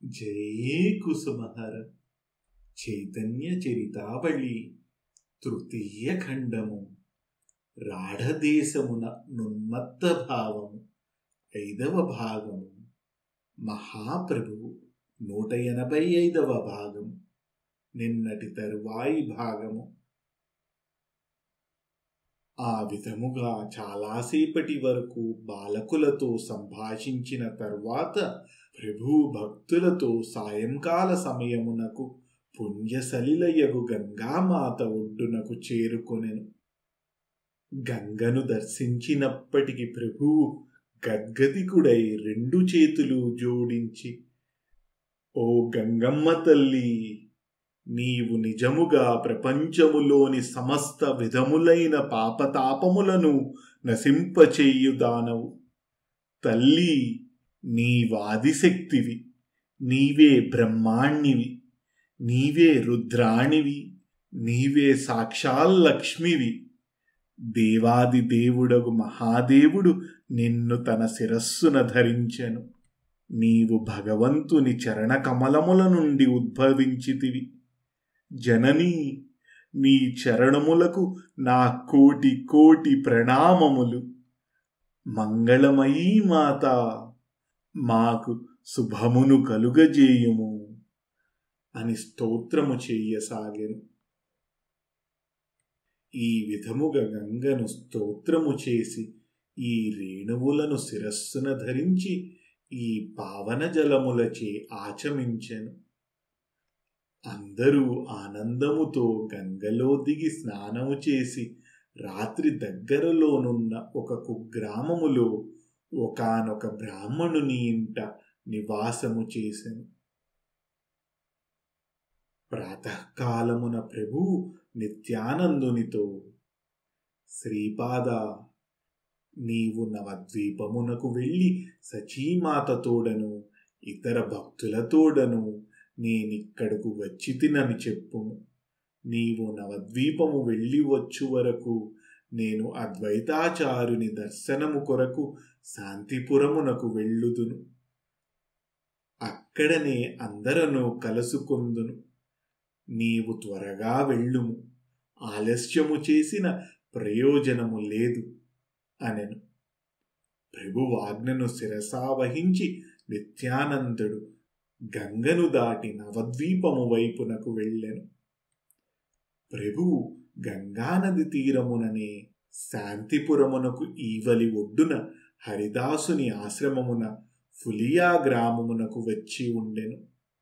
జై కుసుమహర చైతన్య చరితావళి తృతీయ ఖండము రాఢదేశమున నున్మత్త భావము ఐదవ భాగము మహాప్రభువు నూట ఎనభై ఐదవ భాగము నిన్నటి తరువాయి భాగము ఆ విధముగా చాలాసేపటి వరకు బాలకులతో సంభాషించిన తరువాత ప్రభు భక్తులతో సాయంకాల సమయమునకు పుణ్యసలిలయగు గంగామాత ఒడ్డునకు చేరుకొనెను గంగను దర్శించినప్పటికి ప్రభువు గద్గదికుడై రెండు చేతులు జోడించి ఓ గంగమ్మ తల్లి నీవు నిజముగా ప్రపంచములోని సమస్త విధములైన పాపతాపములను నశింపచేయుదానవు తల్లి నీవాదిశక్తివి నీవే బ్రహ్మాణ్ణివి నీవే రుద్రాణివి నీవే సాక్షాల్లక్ష్మివి దేవాది దేవుడగు మహాదేవుడు నిన్ను తన శిరస్సున ధరించెను నీవు భగవంతుని చరణ కమలముల నుండి ఉద్భవించితివి జననీ నీ చరణములకు నా కోటి కోటి ప్రణామములు మంగళమయీ మాత మాకు శుభమును కలుగజేయుము అని స్తోత్రము చెయ్యసాగెను ఈ విధముగా గంగను స్తోత్రము చేసి ఈ రేణువులను శిరస్సున ధరించి ఈ పావన జలములచే ఆచమించెను అందరూ ఆనందముతో గంగలో దిగి స్నానము చేసి రాత్రి దగ్గరలోనున్న ఒక కుగ్రామములో ఒకనొక బ్రాహ్మణుని ఇంట నివాసము చేసెను ప్రాతకాలమున ప్రభువు నిత్యానందునితో శ్రీపాద నీవు నవద్వీపమునకు వెళ్ళి సచీమాతతోడను ఇతర భక్తులతోడను నేనిక్కడకు వచ్చి తినని చెప్పుము నీవు నవద్వీపము వెళ్ళి వచ్చు వరకు నేను అద్వైతాచారుని దర్శనము కొరకు శాంతిపురమునకు వెళ్ళుదును అక్కడనే అందరను కలుసుకొందును నీవు త్వరగా వెళ్ళుము ఆలస్యము చేసిన ప్రయోజనము లేదు అనెను ప్రభువాజ్ఞను శిరసావహించి నిత్యానందుడు గంగను దాటి నవద్వీపము వైపునకు వెళ్ళెను ప్రభువు గంగానది తీరముననే శాంతిపురమునకు ఈవలి ఒడ్డున హరిదాసుని ఆశ్రమమున ఫులియా గ్రామమునకు వచ్చి ఉండెను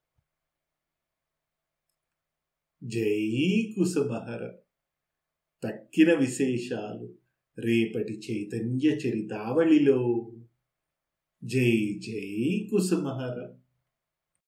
జై కుసుమహర తక్కిన విశేషాలు రేపటి చైతన్య చరితావళిలో జై జై కుసుమహర